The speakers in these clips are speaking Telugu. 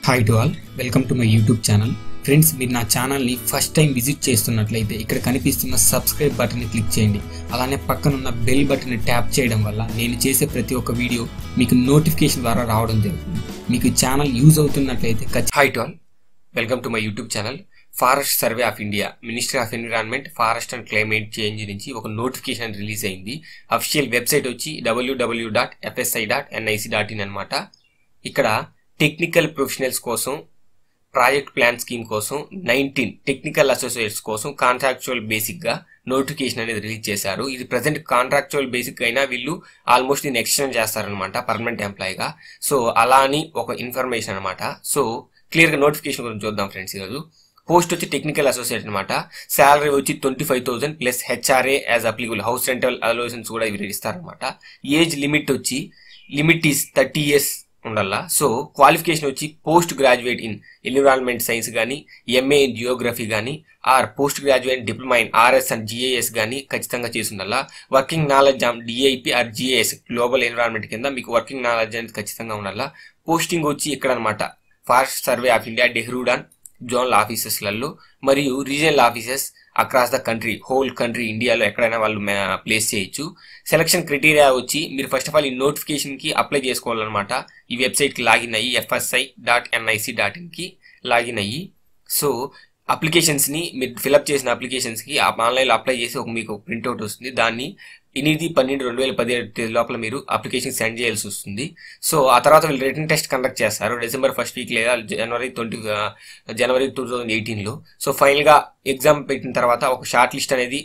hi to all welcome to my YouTube channel friends మీరు నా ఛానల్ని ఫస్ట్ టైం విజిట్ చేస్తున్నట్లయితే ఇక్కడ కనిపిస్తున్న సబ్స్క్రైబ్ బటన్ని క్లిక్ చేయండి అలానే పక్కనున్న బెల్ బటన్ని ట్యాప్ చేయడం వల్ల నేను చేసే ప్రతి ఒక్క వీడియో మీకు నోటిఫికేషన్ ద్వారా రావడం జరుగుతుంది మీకు ఛానల్ యూజ్ అవుతున్నట్లయితే hi to all welcome to my YouTube channel forest survey of India ministry of environment forest and climate change నుంచి ఒక నోటిఫికేషన్ రిలీజ్ అయింది అఫిషియల్ వెబ్సైట్ వచ్చి WWW dot FSI dot NIC dot in అనమాట ఇక్కడ టెక్నికల్ ప్రొఫెషనల్స్ కోసం ప్రాజెక్ట్ ప్లాన్ స్కీమ్ కోసం నైన్టీన్ టెక్నికల్ అసోసియేట్స్ కోసం కాంట్రాక్చువల్ బేసిక్ గా నోటిఫికేషన్ అనేది రిలీజ్ చేశారు ఇది ప్రజెంట్ కాంట్రాక్చువల్ బేసిక్ అయినా వీళ్ళు ఆల్మోస్ట్ దీన్ని ఎక్స్టెండ్ చేస్తారనమాట పర్మనెంట్ ఎంప్లాయీగా సో అలా అని ఒక ఇన్ఫర్మేషన్ అనమాట సో క్లియర్ గా నోటిఫికేషన్ గురించి చూద్దాం ఫ్రెండ్స్ ఈరోజు పోస్ట్ వచ్చి టెక్నికల్ అసోసియేట్ అనమాట శాలరీ వచ్చి twenty five thousand plus HRA as applicable house rental allowances కూడా ఇవి ఇస్తారనమాట ఏజ్ లిమిట్ వచ్చి లిమిట్ ఈస్ థర్టీ ఇయర్స్ ఉండాలా సో క్వాలిఫికేషన్ వచ్చి post graduate in environment science కానీ ఎంఏ ఇన్ జియోగ్రఫీ కానీ or post graduate diploma in RS and GIS కానీ ఖచ్చితంగా చేసి ఉండాలా working knowledge on DIP or GIS global environment కింద మీకు వర్కింగ్ నాలెడ్జ్ అనేది ఖచ్చితంగా ఉండాలా పోస్టింగ్ వచ్చి ఇక్కడ అనమాట forest survey of India Dehradun zonal ఆఫీసెస్లలో మరియు regional offices across the country whole country ఇండియాలో ఎక్కడైనా వాళ్ళు ప్లేస్ చేయొచ్చు సెలక్షన్ క్రైటీరియా వచ్చి మీరు ఫస్ట్ ఆఫ్ ఆల్ ఈ నోటిఫికేషన్కి అప్లై చేసుకోవాలన్నమాట ఈ వెబ్సైట్కి లాగిన్ అయ్యి ఎఫ్ఎస్ఐ డాట్ ఎన్ఐసి డాట్ ఇన్కి లాగిన్ అయ్యి సో అప్లికేషన్స్ని మీరు ఫిలప్ చేసిన అప్లికేషన్స్కి ఆన్లైన్లో అప్లై చేసి ఒక మీకు ప్రింట్అవుట్ వస్తుంది దాన్ని ఎనిమిది పన్నెండు రెండు వేల పదిహేడు తేదీ లోపల మీరు అప్లికేషన్ సెండ్ చేయాల్సి వస్తుంది సో ఆ తర్వాత వీళ్ళు రిటర్న్ టెస్ట్ కండక్ట్ చేస్తారు డిసెంబర్ ఫస్ట్ వీక్ లేదా జనవరి ట్వంటీ జనవరి టూ థౌజండ్ ఎయిటీన్లో సో ఫైనల్గా ఎగ్జామ్ పెట్టిన తర్వాత ఒక షార్ట్ లిస్ట్ అనేది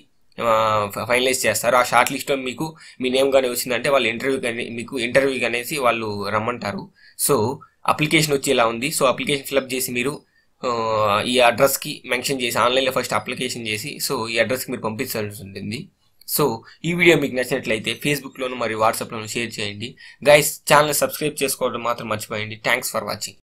ఫైనలైజ్ చేస్తారు ఆ షార్ట్ లిస్ట్లో మీకు మీ నేమ్ కానీ వచ్చిందంటే వాళ్ళు ఇంటర్వ్యూ కానీ మీకు ఇంటర్వ్యూకి అనేసి వాళ్ళు రమ్మంటారు సో అప్లికేషన్ వచ్చి ఇలా ఉంది సో అప్లికేషన్ ఫిలప్ చేసి మీరు ఈ అడ్రస్కి మెన్షన్ చేసి ఆన్లైన్లో ఫస్ట్ అప్లికేషన్ చేసి సో ఈ అడ్రస్కి మీరు పంపించాల్సి ఉంటుంది సో ఈ వీడియో మీకు నచ్చినట్లయితే ఫేస్బుక్లోను మరియు వాట్సాప్లోను షేర్ చేయండి గైస్ ఛానల్ సబ్స్క్రైబ్ చేసుకోవడం మాత్రం మర్చిపోయండి థ్యాంక్స్ ఫర్ వాచింగ్